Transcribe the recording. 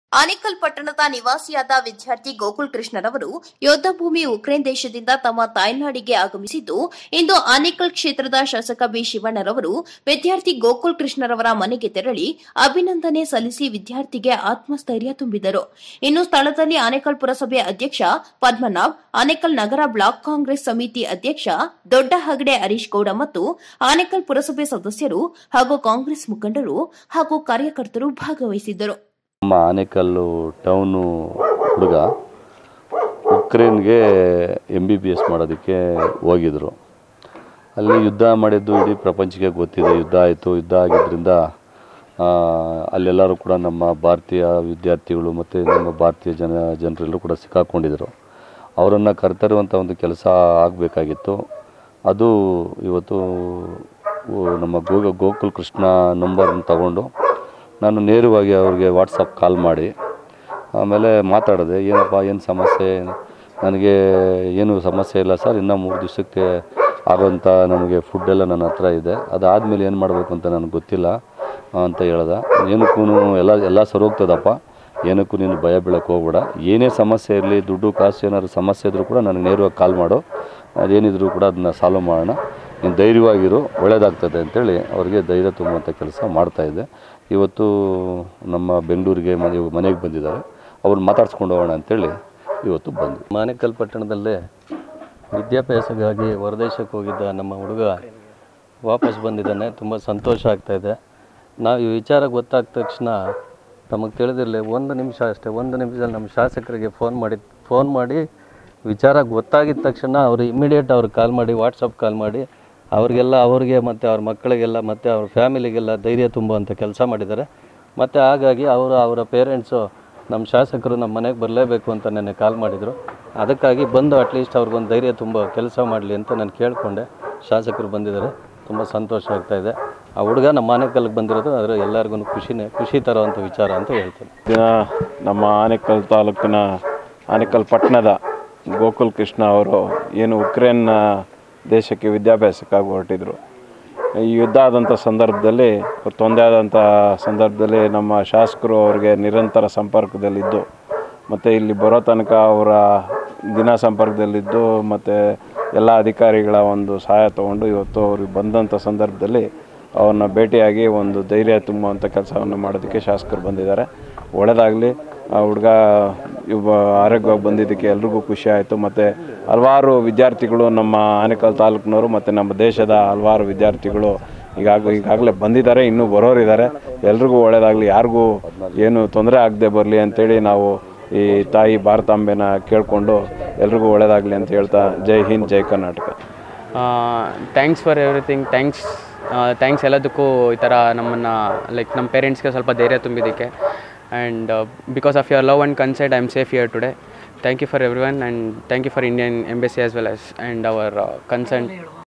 ಆನೇಕಲ್ ಪಟ್ಟಣದ ನಿವಾಸಿಯಾದ ವಿದ್ಯಾರ್ಥಿ ಗೋಕುಲ್ ಕೃಷ್ಣರವರು ಯೋಧ ಭೂಮಿ ಉಕ್ರೇನ್ ದೇಶದಿಂದ ತಮ್ಮ ತಾಯ್ನಾಡಿಗೆ ಆಗಮಿಸಿದ್ದು ಇಂದು ಆನೇಕಲ್ ಕ್ಷೇತ್ರದ ಶಾಸಕ ಬಿ ಶಿವಣ್ಣರವರು ವಿದ್ಯಾರ್ಥಿ ಗೋಕುಲ್ ಕೃಷ್ಣರವರ ಮನೆಗೆ ತೆರಳಿ ಅಭಿನಂದನೆ ಸಲ್ಲಿಸಿ ವಿದ್ಯಾರ್ಥಿಗೆ ಆತ್ಮಸ್ಥೈರ್ಯ ತುಂಬಿದರು ಇನ್ನು ಸ್ಥಳದಲ್ಲಿ ಆನೇಕಲ್ ಪುರಸಭೆ ಅಧ್ಯಕ್ಷ ಪದ್ಮನಾಭ್ ಆನೇಕಲ್ ನಗರ ಬ್ಲಾಕ್ ಕಾಂಗ್ರೆಸ್ ಸಮಿತಿ ಅಧ್ಯಕ್ಷ ದೊಡ್ಡ ಹಗಡೆ ಹರೀಶ್ ಗೌಡ ಮತ್ತು ಆನೇಕಲ್ ಪುರಸಭೆ ಸದಸ್ಯರು ಹಾಗೂ ಕಾಂಗ್ರೆಸ್ ಮುಖಂಡರು ಹಾಗೂ ಕಾರ್ಯಕರ್ತರು ಭಾಗವಹಿಸಿದ್ದರು ನಮ್ಮ ಆನೇಕಲ್ಲು ಟೌನು ಹುಡುಗ ಉಕ್ರೇನ್ಗೆ ಎಮ್ ಬಿ ಬಿ ಎಸ್ ಮಾಡೋದಕ್ಕೆ ಹೋಗಿದ್ರು ಅಲ್ಲಿ ಯುದ್ಧ ಮಾಡಿದ್ದು ಇಡೀ ಪ್ರಪಂಚಕ್ಕೆ ಗೊತ್ತಿದೆ ಯುದ್ಧ ಆಯಿತು ಯುದ್ಧ ಆಗಿದ್ದರಿಂದ ಆ, ಅಲ್ಲೆಲ್ಲರೂ ಕೂಡ ನಮ್ಮ ಭಾರತೀಯ ವಿದ್ಯಾರ್ಥಿಗಳು ಮತ್ತು ನಮ್ಮ ಭಾರತೀಯ ಜನ ಜನರೆಲ್ಲರೂ ಕೂಡ ಸಿಕ್ಕಾಕೊಂಡಿದ್ರು ಅವರನ್ನು ಕರೆತರುವಂಥ ಒಂದು ಕೆಲಸ ಆಗಬೇಕಾಗಿತ್ತು ಅದು ಇವತ್ತು ಉ- ನಮ್ಮ ಗೋ ಗೋಕುಲ್ ಕೃಷ್ಣ ನಂಬರ್ನ ತಗೊಂಡು ನಾನು ನೇರವಾಗಿ ಅವ್ರಿಗೆ ವಾಟ್ಸಪ್ ಕಾಲ್ ಮಾಡಿ ಆಮೇಲೆ ಮಾತಾಡಿದೆ ಏನಪ್ಪ ಏನು ಸಮಸ್ಯೆ ನನಗೆ ಏನು ಸಮಸ್ಯೆ ಇಲ್ಲ ಸರ್ ಇನ್ನೂ ಮೂರು ದಿವಸಕ್ಕೆ ಆಗೋಂಥ ನಮಗೆ ಫುಡ್ಡೆಲ್ಲ ನನ್ನ ಹತ್ರ ಇದೆ ಅದಾದಮೇಲೆ ಏನು ಮಾಡಬೇಕು ಅಂತ ನನಗೆ ಗೊತ್ತಿಲ್ಲ ಅಂತ ಹೇಳ್ದೆ ಏನಕ್ಕೂ ಎಲ್ಲ ಎಲ್ಲ ಸರೋಗ್ತದಪ್ಪ ಏನಕ್ಕೂ ನೀನು ಭಯ ಬೀಳಕ್ಕೆ ಹೋಗ್ಬೇಡ ಏನೇ ಸಮಸ್ಯೆ ಇರಲಿ ದುಡ್ಡು ಕಾಸು ಏನಾದ್ರು ಸಮಸ್ಯೆ ಇದ್ದರೂ ಕೂಡ ನನಗೆ ನೇರವಾಗಿ ಕಾಲ್ ಮಾಡು ಅದೇನಿದ್ರು ಕೂಡ ಅದನ್ನ ಸಾಲ್ವ್ ಮಾಡೋಣ ನೀನು ಧೈರ್ಯವಾಗಿರು ಒಳ್ಳೆಯದಾಗ್ತದೆ ಅಂತೇಳಿ ಅವ್ರಿಗೆ ಧೈರ್ಯ ತುಂಬುವಂಥ ಕೆಲಸ ಮಾಡ್ತಾಯಿದ್ದೆ ಇವತ್ತು ನಮ್ಮ ಬೆಂಗಳೂರಿಗೆ ಮನೆ ಮನೆಗೆ ಬಂದಿದ್ದಾರೆ ಅವ್ರನ್ನ ಮಾತಾಡ್ಸ್ಕೊಂಡು ಹೋಗೋಣ ಅಂತೇಳಿ ಇವತ್ತು ಬಂದ್ವಿ ಮಾನೇಕಲ್ ಪಟ್ಟಣದಲ್ಲೇ ವಿದ್ಯಾಭ್ಯಾಸಕ್ಕಾಗಿ ಹೊರದೇಶಕ್ಕೆ ಹೋಗಿದ್ದ ನಮ್ಮ ಹುಡುಗ ವಾಪಸ್ ಬಂದಿದ್ದಾನೆ ತುಂಬ ಸಂತೋಷ ಆಗ್ತಾಯಿದೆ ನಾವು ಈ ವಿಚಾರ ಗೊತ್ತಾದ ತಕ್ಷಣ ನಮಗೆ ತಿಳಿದಿರಲಿ ಒಂದು ನಿಮಿಷ ಅಷ್ಟೇ ಒಂದು ನಿಮಿಷದಲ್ಲಿ ನಮ್ಮ ಶಾಸಕರಿಗೆ ಫೋನ್ ಮಾಡಿ ಫೋನ್ ಮಾಡಿ ವಿಚಾರ ಗೊತ್ತಾಗಿದ ತಕ್ಷಣ ಅವರು ಇಮಿಡಿಯೇಟ್ ಅವ್ರಿಗೆ ಕಾಲ್ ಮಾಡಿ ವಾಟ್ಸಪ್ ಕಾಲ್ ಮಾಡಿ ಅವ್ರಿಗೆಲ್ಲ ಅವ್ರಿಗೆ ಮತ್ತು ಅವ್ರ ಮಕ್ಕಳಿಗೆಲ್ಲ ಮತ್ತು ಅವ್ರ ಫ್ಯಾಮಿಲಿಗೆಲ್ಲ ಧೈರ್ಯ ತುಂಬುವಂಥ ಕೆಲಸ ಮಾಡಿದ್ದಾರೆ ಮತ್ತು ಹಾಗಾಗಿ ಅವರು ಅವರ ಪೇರೆಂಟ್ಸು ನಮ್ಮ ಶಾಸಕರು ನಮ್ಮ ಮನೆಗೆ ಬರಲೇಬೇಕು ಅಂತ ನೆನ್ನೆ ಕಾಲ್ ಮಾಡಿದರು ಅದಕ್ಕಾಗಿ ಬಂದು ಅಟ್ಲೀಸ್ಟ್ ಅವ್ರಿಗೊಂದು ಧೈರ್ಯ ತುಂಬ ಕೆಲಸ ಮಾಡಲಿ ಅಂತ ನಾನು ಕೇಳಿಕೊಂಡೆ ಶಾಸಕರು ಬಂದಿದ್ದಾರೆ ತುಂಬ ಸಂತೋಷ ಆಗ್ತಾ ಇದೆ ಆ ಹುಡುಗ ನಮ್ಮ ಮನೆಕಲ್ಗೆ ಬಂದಿರೋದು ಅದರ ಎಲ್ಲರಿಗೂ ಖುಷಿನೇ ಖುಷಿ ತರುವಂಥ ವಿಚಾರ ಅಂತ ಹೇಳ್ತೀನಿ ದಿನ ನಮ್ಮ ಆನೇಕಲ್ ತಾಲೂಕಿನ ಆನೇಕಲ್ ಪಟ್ಟಣದ ಗೋಕುಲ್ ಕೃಷ್ಣ ಅವರು ಏನು ಉಕ್ರೇನ್ ದೇಶಕ್ಕೆ ವಿದ್ಯಾಭ್ಯಾಸಕ್ಕಾಗಿ ಹೊರಟಿದ್ರು ಈ ಯುದ್ಧ ಆದಂಥ ಸಂದರ್ಭದಲ್ಲಿ ಅವ್ರು ತೊಂದರೆ ಆದಂಥ ಸಂದರ್ಭದಲ್ಲಿ ನಮ್ಮ ಶಾಸಕರು ಅವರಿಗೆ ನಿರಂತರ ಸಂಪರ್ಕದಲ್ಲಿದ್ದು ಮತ್ತು ಇಲ್ಲಿ ಬರೋ ತನಕ ಅವರ ದಿನ ಸಂಪರ್ಕದಲ್ಲಿದ್ದು ಮತ್ತು ಎಲ್ಲ ಅಧಿಕಾರಿಗಳ ಒಂದು ಸಹಾಯ ತೊಗೊಂಡು ಇವತ್ತು ಅವ್ರಿಗೆ ಬಂದಂಥ ಸಂದರ್ಭದಲ್ಲಿ ಅವ್ರನ್ನ ಭೇಟಿಯಾಗಿ ಒಂದು ಧೈರ್ಯ ತುಂಬುವಂಥ ಕೆಲಸವನ್ನು ಮಾಡೋದಕ್ಕೆ ಶಾಸಕರು ಬಂದಿದ್ದಾರೆ ಒಳ್ಳೆಯದಾಗಲಿ ಆ ಹುಡುಗ ಇವ ಆರೋಗ್ಯವಾಗಿ ಬಂದಿದ್ದಕ್ಕೆ ಎಲ್ರಿಗೂ ಖುಷಿ ಆಯಿತು ಮತ್ತು ಹಲವಾರು ವಿದ್ಯಾರ್ಥಿಗಳು ನಮ್ಮ ಆನೇಕಲ್ ತಾಲೂಕಿನವರು ಮತ್ತು ನಮ್ಮ ದೇಶದ ಹಲವಾರು ವಿದ್ಯಾರ್ಥಿಗಳು ಈಗಾಗ ಈಗಾಗಲೇ ಬಂದಿದ್ದಾರೆ ಇನ್ನೂ ಬರೋರಿದ್ದಾರೆ ಎಲ್ರಿಗೂ ಒಳ್ಳೆಯದಾಗಲಿ ಯಾರಿಗೂ ಏನು ತೊಂದರೆ ಆಗದೆ ಬರಲಿ ಅಂತೇಳಿ ನಾವು ಈ ತಾಯಿ ಭಾರತಾಂಬೆನ ಕೇಳಿಕೊಂಡು ಎಲ್ರಿಗೂ ಒಳ್ಳೆಯದಾಗಲಿ ಅಂತ ಹೇಳ್ತಾ ಜೈ ಹಿಂದ್ ಜೈ Karnataka thanks for everything thanks thanks ಎಲ್ಲದಕ್ಕೂ ಈ ಥರ ನಮ್ಮನ್ನು ಲೈಕ್ ನಮ್ಮ ಪೇರೆಂಟ್ಸ್ಗೆ ಸ್ವಲ್ಪ ಧೈರ್ಯ ತುಂಬಿದ್ದಕ್ಕೆ and because of your love and consent I am safe here today thank you for everyone and thank you for Indian embassy as well as and our consent